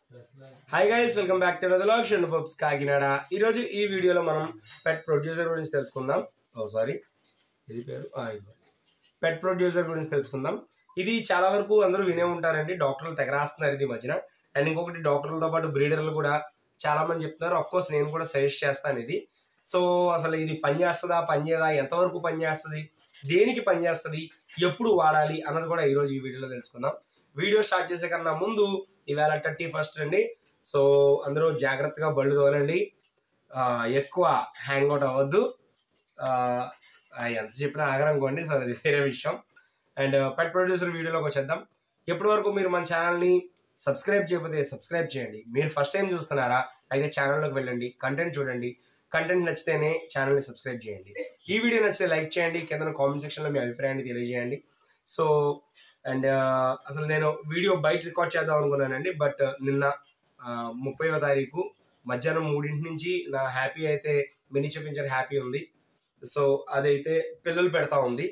hi guys welcome back to నదలాగ్ షండు pups Kakinada ఈరోజు ఈ వీడియోలో మనం పెట్ ప్రొడ్యూసర్ గురించి తెలుసుకుందాం ఓ సారీ ఇది పేరు పెట్ ప్రొడ్యూసర్ గురించి తెలుసుకుందాం ఇది చాలా వరకు అందరూ వినే ఉంటారండి డాక్టర్లు తెగ రాస్తున్నారు ఇది ఈ మధ్యన అండ్ ఇంకొకటి డాక్టర్లతో పాటు బ్రీడర్లు కూడా చాలా మంది చెప్తున్నారు అఫ్ కోర్స్ నేను కూడా సజెస్ట్ చేస్తాను ఇది సో అసలు ఇది పని చేస్తుందా పని చేయదా ఎంతవరకు పని చేస్తుంది దేనికి పని చేస్తుంది ఎప్పుడు వాడాలి అన్నది కూడా ఈరోజు ఈ వీడియోలో తెలుసుకుందాం వీడియో స్టార్ట్ చేసే కన్నా ముందు ఇవాళ థర్టీ ఫస్ట్ అండి సో అందరూ జాగ్రత్తగా బళ్ళు తోలండి ఆ, ఎక్కువ హ్యాంగ్ అవుట్ అవ్వద్దు ఆ, ఆ, ఎంత చెప్పినా ఆగరనుకోండి సో అది వేరే విషయం అండ్ పెట్ ప్రొడ్యూసర్ వీడియోలోకి వచ్చేద్దాం ఎప్పటి వరకు మీరు మన ఛానల్ని సబ్స్క్రైబ్ చేయకపోతే సబ్స్క్రైబ్ చేయండి మీరు ఫస్ట్ టైం చూస్తున్నారా అయితే ఛానల్లోకి వెళ్ళండి కంటెంట్ చూడండి కంటెంట్ నచ్చితేనే ఛానల్ని సబ్స్క్రైబ్ చేయండి ఈ వీడియో నచ్చితే లైక్ చేయండి కింద కామెంట్ సెక్షన్లో మీ అభిప్రాయాన్ని తెలియజేయండి సో అండ్ అసలు నేను వీడియో బయట రికార్డ్ చేద్దాం అనుకున్నానండి బట్ నిన్న ముప్పైవ తారీఖు మధ్యాహ్నం మూడింటి నుంచి నా హ్యాపీ అయితే మినీ చూపించిన హ్యాపీ ఉంది సో అదైతే పిల్లలు పెడతా ఉంది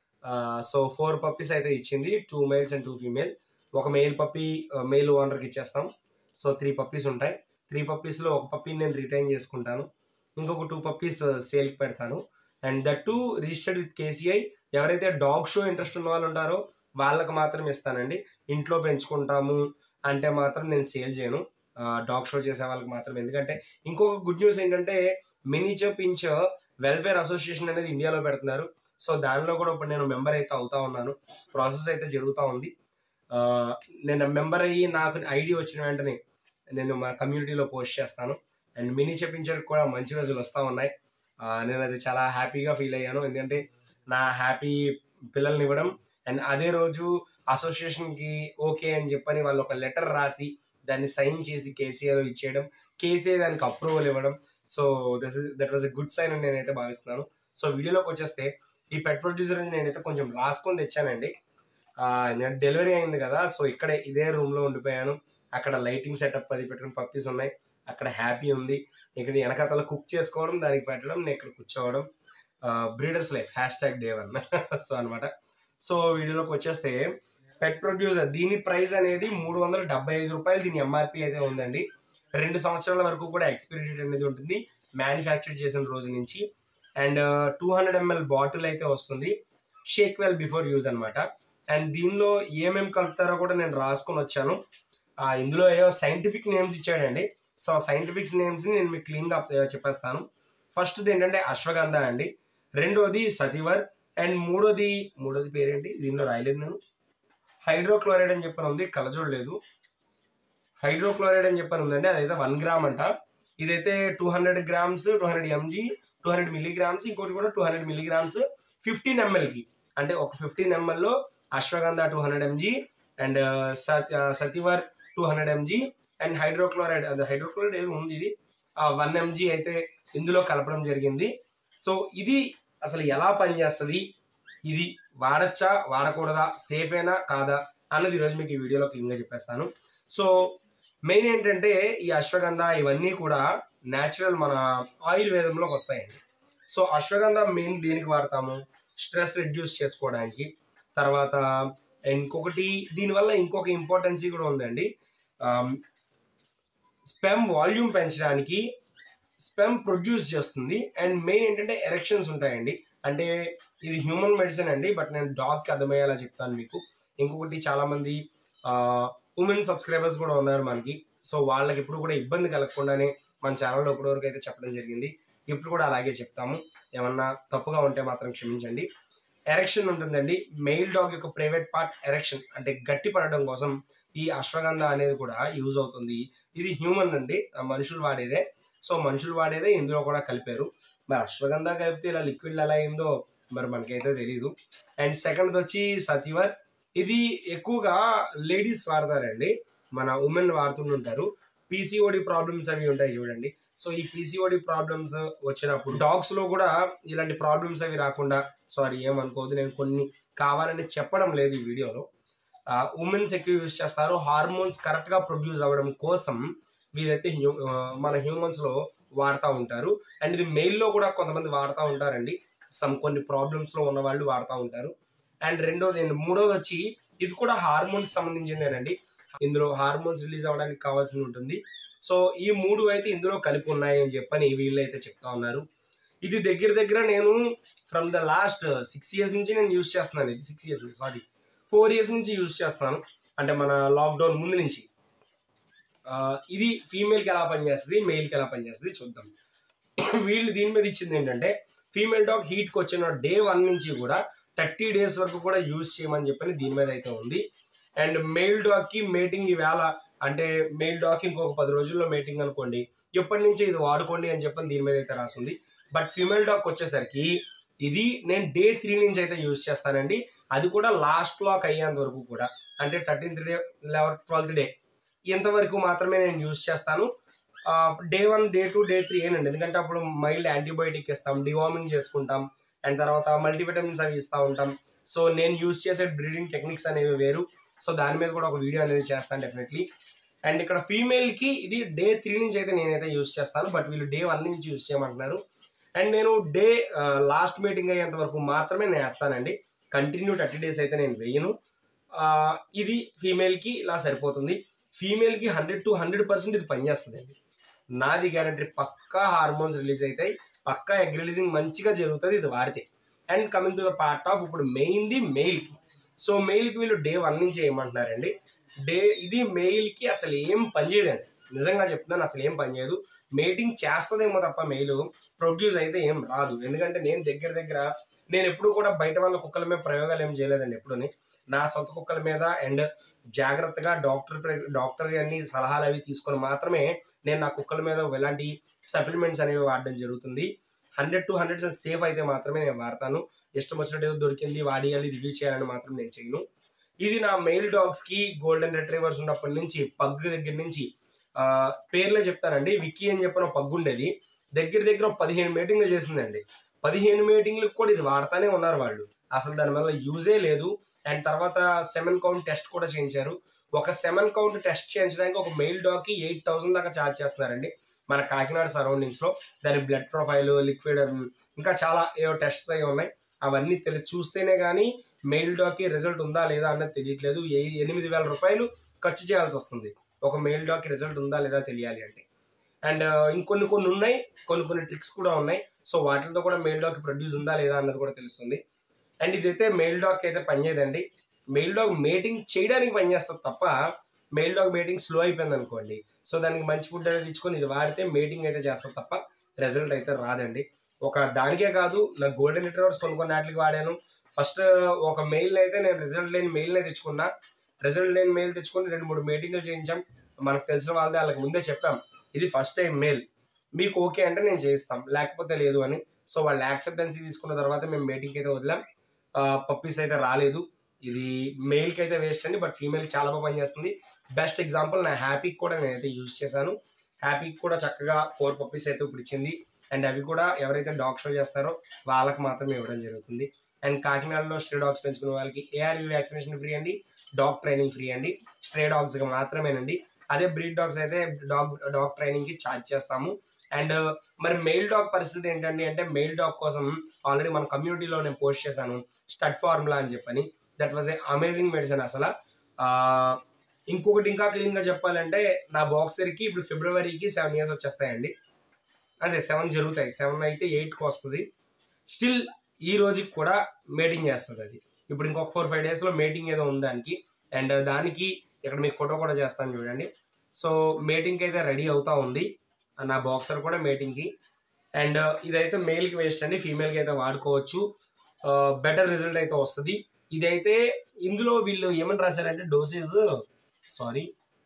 సో ఫోర్ పప్పీస్ అయితే ఇచ్చింది two males and two female ఒక మెయిల్ పప్పీ మెయిల్ ఓనర్కి ఇచ్చేస్తాం సో త్రీ పప్పీస్ ఉంటాయి త్రీ పప్పీస్లో ఒక పప్పీని నేను రిటైన్ చేసుకుంటాను ఇంకొక టూ పప్పీస్ సేల్కి పెడతాను and that two registered with KCI ఎవరైతే డాగ్ షో ఇంట్రెస్ట్ ఉన్న వాళ్ళు ఉంటారో వాళ్ళకి మాత్రం ఇస్తానండి ఇంట్లో పెంచుకుంటాము అంటే మాత్రం నేను సేల్ చేయను డాగ్ షో చేసే వాళ్ళకి మాత్రం ఎందుకంటే ఇంకొక గుడ్ న్యూస్ ఏంటంటే మినిచర్ పించ్ వెల్ఫేర్ అసోసియేషన్ అనేది ఇండియాలో పెడుతున్నారు సో దానిలో కూడా ఇప్పుడు నేను మెంబర్ అయితే అవుతా ఉన్నాను ప్రాసెస్ అయితే జరుగుతూ ఉంది ఆ, నేను మెంబర్ అయ్యి నాకు ఐడి వచ్చిన వెంటనే నేను మా కమ్యూనిటీలో పోస్ట్ చేస్తాను అండ్ మినీ చెప్పించర్ కూడా మంచి రోజులు వస్తూ ఉన్నాయి ఆ, నేను అది చాలా హ్యాపీగా ఫీల్ అయ్యాను ఎందుకంటే నా హ్యాపీ పిల్లల్ని ఇవ్వడం అండ్ అదే రోజు అసోసియేషన్కి ఓకే అని చెప్పని వాళ్ళు ఒక లెటర్ రాసి దాన్ని సైన్ చేసి కేసీఆర్ ఇచ్చేయడం కేసీఆర్ దానికి అప్రూవల్ ఇవ్వడం so this is that was a good sign అని నేనైతే భావిస్తున్నాను సో వీడియోలోకి వచ్చేస్తే ఈ పెట్ ప్రొడ్యూసర్ నేనైతే కొంచెం రాసుకొని తెచ్చానండి ఆ, నేను డెలివరీ అయింది కదా సో ఇక్కడే ఇదే రూమ్లో ఉండిపోయాను అక్కడ లైటింగ్ సెటప్ అది పెట్టుకుని పప్పీస్ ఉన్నాయి అక్కడ హ్యాపీ ఉంది ఇక్కడ వెనకాతల కుక్ చేసుకోవడం దానికి పెట్టడం నేను ఇక్కడ కూర్చోవడం బ్రీడర్స్ లైఫ్ హ్యాష్ ట్యాగ్ డే వన్ సో అనమాట సో వీడియోలోకి వచ్చేస్తే పెట్ ప్రొడ్యూసర్ దీని ప్రైస్ అనేది మూడు వందల డెబ్బై ఐదు రూపాయలు దీని ఎంఆర్పి అయితే ఉందండి రెండు సంవత్సరాల వరకు కూడా ఎక్స్పైరీ డేట్ అనేది ఉంటుంది మ్యానుఫ్యాక్చర్ చేసిన రోజు నుంచి and two hundred ML bottle అయితే వస్తుంది షేక్ వెల్ బిఫోర్ యూజ్ అనమాట అండ్ దీనిలో ఏమేమి కలుపుతారో కూడా నేను రాసుకొని వచ్చాను ఆ, ఇందులో ఏవో సైంటిఫిక్ నేమ్స్ ఇచ్చాడండి సో సైంటిఫిక్ నేమ్స్ని నేను మీకు క్లీన్గా చెప్పేస్తాను ఫస్ట్ది ఏంటంటే అశ్వగంధ అండి రెండోది సతివర్ అండ్ మూడోది మూడోది పేరేంటి దీనిలో రాయలేదు నేను హైడ్రోక్లోరైడ్ అని చెప్పని ఉంది కలజోడలేదు హైడ్రోక్లోరైడ్ అని చెప్పని ఉందండి అదైతే వన్ గ్రామ్ అంట ఇదైతే two hundred grams two hundred MG two hundred milligrams ఇంకోటి కూడా టూ హండ్రెడ్ మిల్లీగ్రామ్స్ ఫిఫ్టీన్ ఎంఎల్కి అంటే ఒక ఫిఫ్టీన్ ఎంఎల్లో Ashwagandha two hundred MG and Shatavari two hundred MG and hydrochloride అది హైడ్రోక్లోరైడ్ ఏదో ఉంది ఇది వన్ ఎంజీ అయితే ఇందులో కలపడం జరిగింది సో ఇది అసలు ఎలా పనిచేస్తుంది ఇది వాడచ్చా వాడకూడదా సేఫేనా కాదా అన్నది ఈరోజు మీకు ఈ వీడియోలో క్లీన్గా చెప్పేస్తాను సో మెయిన్ ఏంటంటే ఈ అశ్వగంధ ఇవన్నీ కూడా న్యాచురల్ మన ఆయుర్వేదంలోకి వస్తాయండి సో అశ్వగంధ మెయిన్ దేనికి వాడతాము స్ట్రెస్ రిడ్యూస్ చేసుకోవడానికి తర్వాత ఇంకొకటి దీనివల్ల ఇంకొక ఇంపార్టెన్సీ కూడా ఉందండి స్పెమ్ వాల్యూమ్ పెంచడానికి స్పెమ్ ప్రొడ్యూస్ చేస్తుంది అండ్ మెయిన్ ఏంటంటే ఎరెక్షన్స్ ఉంటాయండి అంటే ఇది హ్యూమన్ మెడిసిన్ అండి బట్ నేను డాగ్కి అర్థమయ్యేలా చెప్తాను మీకు ఇంకొకటి చాలామంది ఉమెన్ సబ్స్క్రైబర్స్ కూడా ఉన్నారు మనకి సో వాళ్ళకి ఇప్పుడు కూడా ఇబ్బంది కలగకుండానే మన ఛానల్లో ఇప్పటివరకు అయితే చెప్పడం జరిగింది ఇప్పుడు కూడా అలాగే చెప్తాము ఏమన్నా తప్పుగా ఉంటే మాత్రం క్షమించండి ఎరెక్షన్ ఉంటుందండి మెయిల్ డాగ్ యొక్క ప్రైవేట్ పార్ట్ ఎరెక్షన్ అంటే గట్టి పడడం కోసం ఈ అశ్వగంధ అనేది కూడా యూజ్ అవుతుంది ఇది హ్యూమన్ అండి ఆ మనుషులు వాడేదే సో మనుషులు వాడేదే ఇందులో కూడా కలిపారు మరి అశ్వగంధ కలిపితే ఇలా లిక్విడ్ ఎలా అయిందో మరి మనకైతే తెలియదు అండ్ సెకండ్ వచ్చి సతివర్ ఇది ఎక్కువగా లేడీస్ వాడతారండి మన ఉమెన్ వాడుతుంటుంటారు పీసీఓడి ప్రాబ్లమ్స్ అవి ఉంటాయి చూడండి సో ఈ పీసీఓడి ప్రాబ్లమ్స్ వచ్చినప్పుడు డాగ్స్ లో కూడా ఇలాంటి ప్రాబ్లమ్స్ అవి రాకుండా సారీ ఏమనుకోవద్దు నేను కొన్ని కావాలని చెప్పడం లేదు ఈ వీడియోలో ఉమెన్స్ ఎక్కువ యూజ్ చేస్తారు హార్మోన్స్ కరెక్ట్ గా ప్రొడ్యూస్ అవ్వడం కోసం వీరైతే హ్యూ- ఆ, మన హ్యూమన్స్ లో వాడుతూ ఉంటారు అండ్ ఇది మెయిల్ లో కూడా కొంతమంది వాడుతూ ఉంటారండి సమ్ కొన్ని ప్రాబ్లమ్స్ లో ఉన్న వాళ్ళు వాడుతూ ఉంటారు అండ్ రెండోది ఏంటి- మూడోది వచ్చి ఇది కూడా హార్మోన్స్ సంబంధించిందేనండి ఇందులో హార్మోన్స్ రిలీజ్ అవ్వడానికి కావాల్సి ఉంటుంది సో ఈ మూడు అయితే ఇందులో కలిపి ఉన్నాయి అని చెప్పని వీళ్ళు అయితే చెప్తా ఉన్నారు ఇది దగ్గర దగ్గర నేను from the last six years నుంచి నేను యూస్ చేస్తున్నాను ఇది six years sorry four years నుంచి యూస్ చేస్తున్నాను అంటే మన లాక్డౌన్ ముందు నుంచి ఆ, ఇది ఫీమేల్కి ఎలా పనిచేస్తుంది మేల్కి ఎలా పనిచేస్తుంది చూద్దాం వీళ్ళు దీని మీద ఇచ్చింది ఏంటంటే ఫీమేల్ డాగ్ హీట్కి వచ్చిన డే వన్ నుంచి కూడా థర్టీ డేస్ వరకు కూడా యూజ్ చేయమని చెప్పని దీని మీద అయితే ఉంది అండ్ మెయిల్ డాగ్కి మేటింగ్ ఈవేళ అంటే మెయిల్ డాగ్కి ఇంకొక పది రోజుల్లో మేటింగ్ అనుకోండి ఎప్పటి నుంచి ఇది వాడుకోండి అని చెప్పని దీని మీద అయితే రాసింది బట్ ఫీమేల్ డాగ్ వచ్చేసరికి ఇది నేను డే త్రీ నుంచి అయితే యూజ్ చేస్తానండి అది కూడా లాస్ట్ లాక్ అయ్యేంత వరకు కూడా అంటే thirteenth day eleven twelfth day ఇంతవరకు మాత్రమే నేను యూజ్ చేస్తాను day one day two day three ఏనండి ఎందుకంటే అప్పుడు మైల్డ్ యాంటీబయోటిక్ ఇస్తాం డివార్మింగ్ చేసుకుంటాం అండ్ తర్వాత మల్టీవిటమిన్స్ అవి ఇస్తూ ఉంటాం సో నేను యూజ్ చేసే బ్రీడింగ్ టెక్నిక్స్ అనేవి వేరు సో దాని మీద కూడా ఒక వీడియో అనేది చేస్తాను డెఫినెట్లీ అండ్ ఇక్కడ ఫీమేల్కి ఇది డే త్రీ నుంచి అయితే నేనైతే యూజ్ చేస్తాను బట్ వీళ్ళు డే వన్ నుంచి యూజ్ చేయమంటున్నారు అండ్ నేను డే లాస్ట్ మీటింగ్ అయ్యేంత వరకు మాత్రమే నేను వేస్తానండి కంటిన్యూ థర్టీ డేస్ అయితే నేను వేయను ఆ, ఇది ఫీమేల్కి ఇలా సరిపోతుంది ఫీమేల్కి హండ్రెడ్ టు హండ్రెడ్ పర్సెంట్ ఇది పనిచేస్తుందండి నాది గ్యారంటీ పక్కా హార్మోన్స్ రిలీజ్ అవుతాయి పక్కా ఎగ్ రిలీజింగ్ మంచిగా జరుగుతుంది ఇది వాడితే and coming to the part of ఇప్పుడు మెయిన్ది మెయిల్కి సో మెయిల్కి వీళ్ళు డే వన్ నుంచి ఏమంటున్నారండి డే ఇది మెయిల్కి అసలు ఏం పనిచేయదండి నిజంగా చెప్తున్నాను అసలు ఏం పనిచేయదు మేటింగ్ చేస్తుందేమో తప్ప మెయిల్ ప్రొడ్యూస్ అయితే ఏం రాదు ఎందుకంటే నేను దగ్గర దగ్గర నేను ఎప్పుడు కూడా బయట వాళ్ళ కుక్కల మీద ప్రయోగాలు ఏం చేయలేదండి ఎప్పుడుని నా సొంత కుక్కల మీద అండ్ జాగ్రత్తగా డాక్టర్ ప్ర- డాక్టర్ అన్ని సలహాలు అవి తీసుకొని మాత్రమే నేను నా కుక్కల మీద ఎలాంటి సప్లిమెంట్స్ అనేవి వాడడం జరుగుతుంది హండ్రెడ్ టు హండ్రెడ్ సేఫ్ అయితే మాత్రమే నేను వాడతాను ఇష్టం వచ్చినట్టు ఏదో దొరికింది వాడియాలి రివ్యూ చేయాలని మాత్రం నేను చేయను ఇది నా మెయిల్ డాగ్స్ కి గోల్డెన్ రిట్రీవర్స్ ఉన్నప్పటి నుంచి పగ్ దగ్గర నుంచి ఆ, పేర్లే చెప్తానండి విక్కీ అని చెప్పిన పగ్ ఉండేది దగ్గర దగ్గర ఒక పదిహేను మీటింగ్లు చేసిందండి పదిహేను మీటింగ్లకు కూడా ఇది వాడుతానే ఉన్నారు వాళ్ళు అసలు దాని వల్ల యూజే లేదు అండ్ తర్వాత సెవెన్ కౌంట్ టెస్ట్ కూడా చేయించారు ఒక సెవెన్ కౌంట్ టెస్ట్ చేయించడానికి ఒక మెయిల్ డాగ్ కి ఎయిట్ థౌసండ్ దాకా ఛార్జ్ చేస్తున్నారండి మన కాకినాడ సరౌండింగ్స్ లో దాని బ్లడ్ ప్రొఫైల్ లిక్విడ్ ఇంకా చాలా ఏవో టెస్ట్స్ అవి ఉన్నాయి అవన్నీ తెలిసి చూస్తేనే కానీ మెయిల్ డాగ్ కి రిజల్ట్ ఉందా లేదా అన్నది తెలియట్లేదు ఏ- ఎనిమిది వేల రూపాయలు ఖర్చు చేయాల్సి వస్తుంది ఒక మెయిల్ డాగ్ కి రిజల్ట్ ఉందా లేదా తెలియాలి అంటే అండ్ ఇంకొన్ని కొన్ని ఉన్నాయి కొన్ని కొన్ని ట్రిక్స్ కూడా ఉన్నాయి సో వాటితో కూడా మెయిల్ డాగ్ ప్రొడ్యూస్ ఉందా లేదా అన్నది కూడా తెలుస్తుంది అండ్ ఇదైతే మెయిల్ డాగ్ అయితే పనిచేయదండి మెయిల్ డాగ్ మేటింగ్ చేయడానికి పనిచేస్తుంది తప్ప మెయిల్ డాగ్ మేటింగ్ స్లో అయిపోయింది అనుకోండి సో దానికి మంచి ఫుడ్ అనేది ఇచ్చుకొని ఇది వాడితే మేటింగ్ అయితే చేస్తుంది తప్ప రిజల్ట్ అయితే రాదండి ఒక దానికే కాదు నా గోల్డెన్ రిట్రీవర్స్ కొన్ని కొన్ని వాటికి వాడాను ఫస్ట్ ఒక మెయిల్ అయితే నేను రిజల్ట్ లేని మెయిల్ తెచ్చుకున్నా రిజల్ట్ లేని మెయిల్ తెచ్చుకొని రెండు మూడు మీటింగ్లు చేయించాం మనకు తెలిసిన వాళ్ళదే వాళ్ళకి ముందే చెప్పాం ఇది ఫస్ట్ టైం మెయిల్ మీకు ఓకే అంటే నేను చేయిస్తాం లేకపోతే లేదు అని సో వాళ్ళు యాక్సెప్టెన్సీ తీసుకున్న తర్వాత మేము మీటింగ్కి అయితే వదిలాం పప్పీస్ అయితే రాలేదు ఇది మేల్కి అయితే వేస్ట్ అండి బట్ ఫీమేల్కి చాలా బాగా పనిచేస్తుంది బెస్ట్ ఎగ్జాంపుల్ నా హ్యాపీకి కూడా నేనైతే యూజ్ చేశాను హ్యాపీకి కూడా చక్కగా ఫోర్ పప్పీస్ అయితే ఇప్పుడు ఇచ్చింది అండ్ అవి కూడా ఎవరైతే డాగ్ షో చేస్తారో వాళ్ళకి మాత్రమే ఇవ్వడం జరుగుతుంది అండ్ కాకినాడలో స్ట్రే డాగ్స్ పెంచుకునే వాళ్ళకి ఏఆర్వి వ్యాక్సినేషన్ ఫ్రీ అండి డాగ్ ట్రైనింగ్ ఫ్రీ అండి స్ట్రే డాగ్స్కి మాత్రమేనండి అదే బ్రీడ్ డాగ్స్ అయితే డాగ్ డాగ్ ట్రైనింగ్కి ఛార్జ్ చేస్తాము అండ్ మరి మెయిల్ డాగ్ పరిస్థితి ఏంటండి అంటే మెయిల్ డాగ్ కోసం ఆల్రెడీ మన కమ్యూనిటీలో నేను పోస్ట్ చేశాను స్టడ్ ఫార్ములా అని చెప్పని that was a amazing medicine అసలు ఆ, ఇంకొకటి ఇంకా క్లీన్గా చెప్పాలంటే నా బాక్సర్కి ఇప్పుడు ఫిబ్రవరికి సెవెన్ ఇయర్స్ వచ్చేస్తాయండి అదే సెవెన్ జరుగుతాయి సెవెన్ అయితే ఎయిట్కి వస్తుంది స్టిల్ ఈ రోజుకి కూడా మేటింగ్ చేస్తుంది అది ఇప్పుడు ఇంకొక ఫోర్ ఫైవ్ డేస్లో మేటింగ్ ఏదో ఉంది దానికి అండ్ దానికి ఇక్కడ మీకు ఫోటో కూడా చేస్తాను చూడండి సో మేటింగ్కి అయితే రెడీ అవుతా ఉంది నా బాక్సర్ కూడా మేటింగ్కి అండ్ ఇదైతే మేల్కి వేస్ట్ అండి ఫీమేల్కి అయితే వాడుకోవచ్చు బెటర్ రిజల్ట్ అయితే వస్తుంది ఇదైతే ఇందులో వీళ్ళు ఏమని రాశారంటే డోసేజ్ సారీ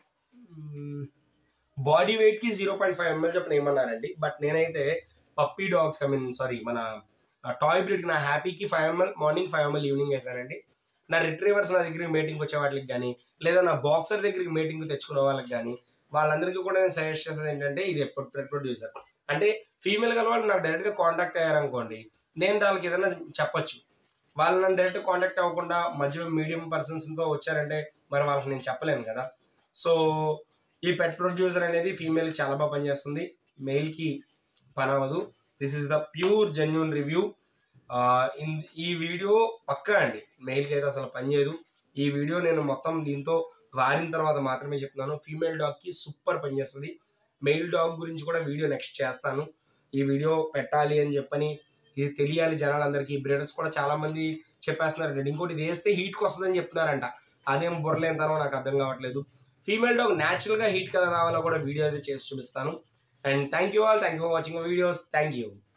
బాడీ వెయిట్కి జీరో పాయింట్ ఫైవ్ ఎంఎల్ చెప్పిన ఏమన్నారండి బట్ నేనైతే puppy dogs I mean sorry మన టాయ్ బ్రీడ్కి నా హ్యాపీకి five ML morning five ML evening వేసానండి నా రిట్రీవర్స్ నా దగ్గరికి మీటింగ్ వచ్చే వాటికి కానీ లేదా నా బాక్సర్ దగ్గరికి మీటింగ్ తెచ్చుకునే వాళ్ళకి కానీ వాళ్ళందరికీ కూడా నేను సజెస్ట్ చేసేది ఏంటంటే ఇది ఎప్పుడు ప్రొడ్యూసర్ అంటే ఫీమేల్ గల వాళ్ళు నాకు డైరెక్ట్గా కాంటాక్ట్ అయ్యారనుకోండి నేను వాళ్ళకి ఏదైనా చెప్పొచ్చు వాళ్ళు నన్ను డైరెక్ట్ కాంటాక్ట్ అవ్వకుండా మధ్యలో మీడియం పర్సన్స్తో వచ్చారంటే మరి వాళ్ళకి నేను చెప్పలేను కదా సో ఈ పెట్ ప్రొడ్యూసర్ అనేది ఫీమేల్కి చాలా బాగా పనిచేస్తుంది మెయిల్కి పని అవ్వదు this is the pure genuine review in ఈ వీడియో పక్కా అండి మెయిల్కి అయితే అసలు పనిచేయదు ఈ వీడియో నేను మొత్తం దీంతో వాడిన తర్వాత మాత్రమే చెప్తున్నాను ఫీమేల్ డాగ్కి సూపర్ పనిచేస్తుంది మెయిల్ డాగ్ గురించి కూడా వీడియో నెక్స్ట్ చేస్తాను ఈ వీడియో పెట్టాలి అని చెప్పని ఇది తెలియాలి జనాలందరికీ బ్రీడర్స్ కూడా చాలా మంది చెప్పేస్తున్నారు ఇంకోటి ఇది వేస్తే హీట్కి వస్తుందని చెప్తున్నారంట అదేం బుర్రలేనితనం నాకు అర్థం కావట్లేదు ఫీమేల్ డాగ్ న్యాచురల్గా హీట్ కదా రావాలో కూడా వీడియో అయితే చేసి చూపిస్తాను and thank you all thank you for watching videos thank you